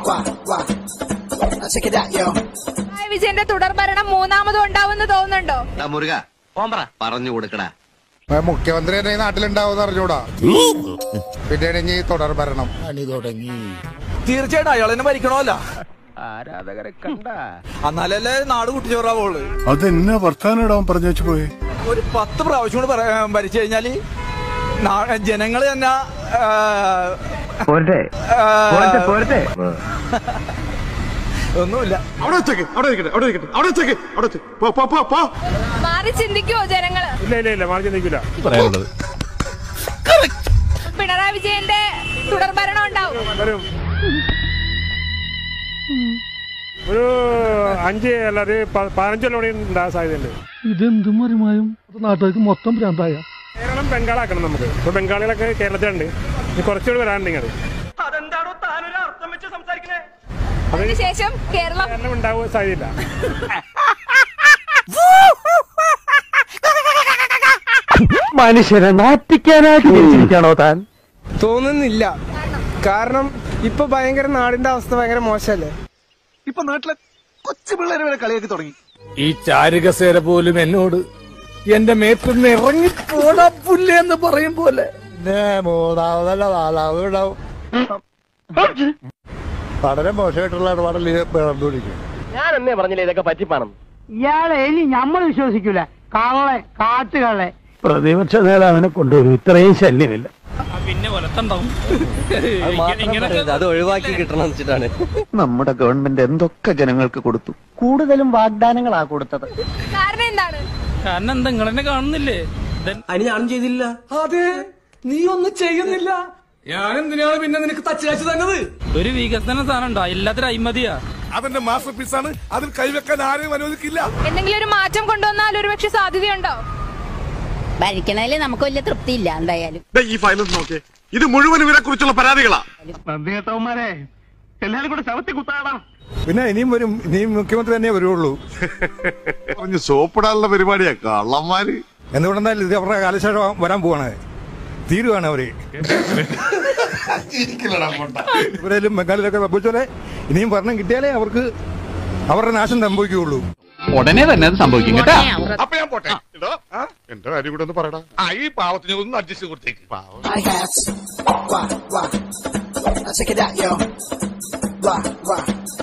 Wah, wah. Now check it out, yo. Pinarayi വിജയന്റെ തുടർഭരണം മൂന്നാമതും ഉണ്ടാവുമെന്ന് തോന്നുന്നുണ്ടോ എടാ മുരുക പറഞ്ഞു കൊടുക്കടാ മുഖ്യമന്ത്രി തന്നെ ഈ നാട്ടിലുണ്ടാവും അറിഞ്ഞൂടാ പിന്നെ ഇനി തുടർ ഭരണം തീർച്ചയായിട്ടും അയാൾ തന്നെ ഭരിക്കണമല്ല ആരാധകരെ കണ്ട എന്നാലല്ലേ നാട് കുട്ടിച്ചോറാവുള്ളു അതെന്നാ വർത്താനം ഇടാൻ പറഞ്ഞു വെച്ചു പോയി ഒരു പത്ത് പ്രാവശ്യം കൂടി പറ- ഭരിച്ചു കഴിഞ്ഞാല് നാ- ജനങ്ങള് തന്നെ ആ, ആ, ഒന്നുമില്ല അവിടെ വെച്ചേക്ക് അവിടെ ഇരിക്കട്ടെ അവിടെ ഇരിക്കട്ടെ അവിടെ വെച്ചേക്ക് അവിടെ വെച്ച് പോ പോ പോ പോ മാറി ചിന്തിക്കുവോ ജനങ്ങള് ഇല്ല ഇല്ല ഇല്ല മാറി ചിന്തിക്കില്ല പിണറായി വിജയന്റെ തുടർഭരണം ഉണ്ടാവും ഒരു ഒരു അഞ്ച് അല്ല ഒരു പ- പതിനഞ്ച് കൊല്ലം കൂടി ഉണ്ടാകാൻ സാധ്യതയുണ്ട് ഇതെന്തും മറിമായും നാട്ടുകാർക്ക് മൊത്തം ഭ്രാന്തായ കേരളം ബംഗാളാക്കണം നമുക്ക് ഇപ്പൊ ബംഗാളികളൊക്കെ കേരളത്തിലുണ്ട് ഇനി കുറച്ചുകൂടി വരാനുണ്ട് ഇങ്ങോട്ട് അതിനുശേഷം കേരളം കേരളം ഉണ്ടാവാൻ സാധ്യതയില്ല മനുഷ്യരെ നാട്ടിക്കാനായിട്ട് ജനിച്ചിരിക്കാണോ താൻ തോന്നുന്നില്ല കാരണം ഇപ്പൊ ഭയങ്കര നാടിന്റെ അവസ്ഥ ഭയങ്കര മോശമല്ലേ ഇപ്പൊ നാട്ടിലെ കൊച്ചു പിള്ളേരെ വരെ കളിയാക്കി തുടങ്ങി ഈ ചാരുകസേര പോലും എന്നോട് എന്റെ മേത്തുനിന്ന് ഇറങ്ങി പോടാ പുല്ലേ എന്ന് പറയും പോലെ മൂന്നാമതല്ല നാലാമതും ഉണ്ടാവും വളരെ മോശമായിട്ടുള്ള ഇടപാടല്ലേ നടന്നുകൊണ്ടിരിക്കും ഞാൻ എന്നേ പറഞ്ഞില്ലേ ഇതൊക്കെ പറ്റിപ്പാണെന്ന് ഇയാളെ ഇനി നമ്മൾ വിശ്വസിക്കൂല കള്ളെ കാട്ടുകളെ പ്രതിപക്ഷ നേതാവിനെ കൊണ്ടുവരും ഇത്രയും ശല്യമില്ല അത് ഒഴിവാക്കി കിട്ടണം വെച്ചിട്ടാണ് നമ്മുടെ ഗവൺമെന്റ് എന്തൊക്കെ ജനങ്ങൾക്ക് കൊടുത്തു കൂടുതലും വാഗ്ദാനങ്ങളാ കൊടുത്തത് കാരണം എന്താണ് കാരണം എന്താ നിങ്ങളെന്നെ കാണുന്നില്ലേ അതിന് ഞാനും ചെയ്തില്ല അതെ നീ ഒന്നും ചെയ്യുന്നില്ല ഞാൻ എന്തിനാണ് പിന്നെ നിനക്ക് തച്ച് കാച്ചു തന്നത് ഒരു വികസന സാധനം ഉണ്ടോ എല്ലാത്തിനും അഴിമതിയാ അതെന്റെ മാസ്റ്റർ പീസാണ് അതിൽ കൈവെക്കാൻ ആരെയും അനുവദിക്കില്ല എന്തെങ്കിലും ഒരു മാറ്റം കൊണ്ടുവന്നാൽ ഒരു പക്ഷെ സാധ്യതയുണ്ടോ ഭരിക്കണതിൽ നമുക്ക് വലിയ തൃപ്തിയില്ല എന്തായാലും ഈ ഫയൽ നോക്കിയേ ഇത് മുഴുവൻ ഇവരെ കുറിച്ചുള്ള പരാതികളാ നന്ദികേട്ടവന്മാരെ എല്ലാരും കൂടെ ശവത്തി കുത്താടാ പിന്നെ ഇനിയും വരും ഇനിയും മുഖ്യമന്ത്രി തന്നെ വരുള്ളൂ പറഞ്ഞു സോപ്പിടാനുള്ള പരിപാടിയാ കള്ളന്മാര് എന്തുകൊണ്ടെന്നാൽ ഇത് അവരുടെ കാലശേഷം വരാൻ പോവാണ് തീരുവാണ് അവര് ഇവരേലും ബംഗാളിലൊക്കെ സംഭവിച്ചോലെ ഇനിയും ഭരണം കിട്ടിയാലേ അവർക്ക് അവരുടെ നാശം സംഭവിക്കുകയുള്ളൂ ഉടനെ തന്നെ അത് സംഭവിക്കും കേട്ടാ അപ്പൊ ഞാൻ പോട്ടെ ഇടോ, ആ? എന്റെ കാര്യം കൂടെ ഒന്ന് പറയടാ ആ ഈ പാവത്തിന് ഒന്ന് അഡ്ജസ്റ്റ് കൊടുത്തേക്ക് പാവം Hi-hats. Wah, wah. Now check it out, yo. Wah, wah.